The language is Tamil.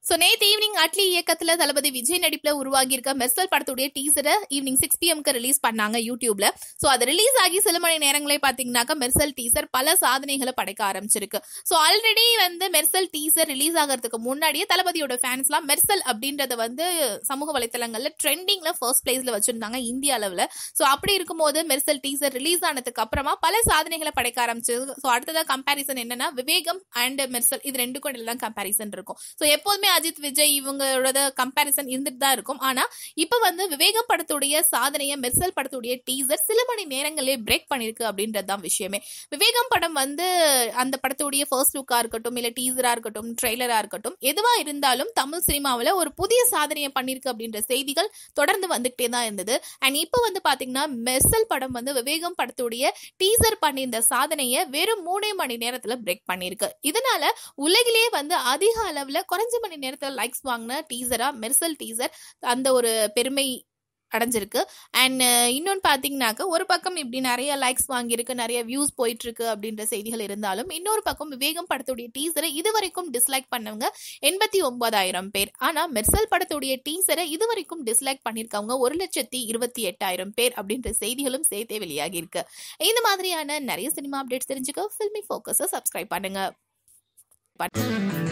சோ நேத்து ஈவினிங் அட்லி இயக்கத்துல தளபதி விஜய் நடிப்புல உருவாகி இருக்க மெர்சல் படத்துடைய டீசரை ஈவினிங் சிக்ஸ் பிஎம்க்கு ரிலீஸ் பண்ணாங்க யூடியூப்ல சோ அது ரிலீஸ் ஆகி சில மணி நேரங்களே பாத்தீங்கன்னாக்கா மெர்சல் டீசர் பல சாதனைகளை படைக்க ஆரம்பிச்சிருக்கு சோ ஆல்ரெடி வந்து மெர்சல் டீசர் ரிலீஸ் ஆகிறதுக்கு முன்னாடியே தளபதியோட ஃபேன்ஸ்லாம் மெர்சல் அப்படின்றத வந்து சமூக வலைத்தளங்கள்ல ட்ரெண்டிங்ல ஃபர்ஸ்ட் பிளேஸ்ல வச்சிருந்தாங்க இந்திய அளவுல சோ அப்படி இருக்கும்போது மெர்சல் டீசர் ரிலீஸ் ஆனதுக்கு அப்புறமா பல சாதனைகளை படைக்க ஆரம்பிச்சு சோ அடுத்ததா கம்பாரிசன் என்னன்னா விவேகம் அண்ட் மெர்சல் இது ரெண்டுக்கும் இடையில தான் கம்பாரிசன் இருக்கும் சோ எப்போதுமே அஜித் விஜய் இவங்களோட கம்பாரிசன் இருந்துட்டு தான் இருக்கும் ஆனா இப்ப வந்து விவேகம் படத்துடைய சாதனையை மெர்சல் படத்துடைய டீசர் சில மணி நேரங்களே பிரேக் பண்ணிருக்கு அப்படின்றது தான் விஷயமே விவேகம் படம் வந்து அந்த படத்துடைய ஃபர்ஸ்ட் லுக்கா இருக்கட்டும் இல்ல டீசரா இருக்கட்டும் ட்ரெய்லரா இருக்கட்டும் எதுவா இருந்தாலும் தமிழ் சினிமாவில் ஒரு புதிய சாதனையை பண்ணிருக்கு அப்படின்ற செய்திகள் தொடர்ந்து வந்துகிட்டே தான் இருந்தது அண்ட் இப்போ வந்து பாத்தீங்கன்னா மெர்சல் படம் வந்து விவேகம் படத்துடைய டீசர் பண்ணியிருந்த சாதனையை வெறும் மூணே மணி நேரத்துல பிரேக் பண்ணிருக்கு இதனால உலகிலேயே வந்து அதிக அளவுல குறைஞ்ச மணி நேரத்துல லைக்ஸ் வாங்கின டீசரா மெர்சல் டீசர் அந்த ஒரு பெருமை அடைஞ்சிருக்கு அண்ட் இன்னொன்று பார்த்தீங்கன்னாக்க ஒரு பக்கம் இப்படி நிறைய லைக்ஸ் வாங்கியிருக்கு நிறைய வியூஸ் போயிட்டு இருக்கு அப்படின்ற செய்திகள் இருந்தாலும் இன்னொரு பக்கம் விவேகம் படத்துடைய டீசரை இதுவரைக்கும் டிஸ்லைக் பண்ணவங்க எண்பத்தி ஒன்பதாயிரம் பேர் ஆனா மெர்சல் படத்துடைய டீசரை இதுவரைக்கும் டிஸ்லைக் பண்ணியிருக்கவங்க ஒரு லட்சத்தி இருபத்தி எட்டாயிரம் பேர் அப்படின்ற செய்திகளும் சேர்த்தே வெளியாகி இருக்கு இந்த மாதிரியான நிறைய சினிமா அப்டேட்ஸ் தெரிஞ்சுக்க ஃபில்மி ஃபோக்கஸை சப்ஸ்கிரைப் பண்ணுங்க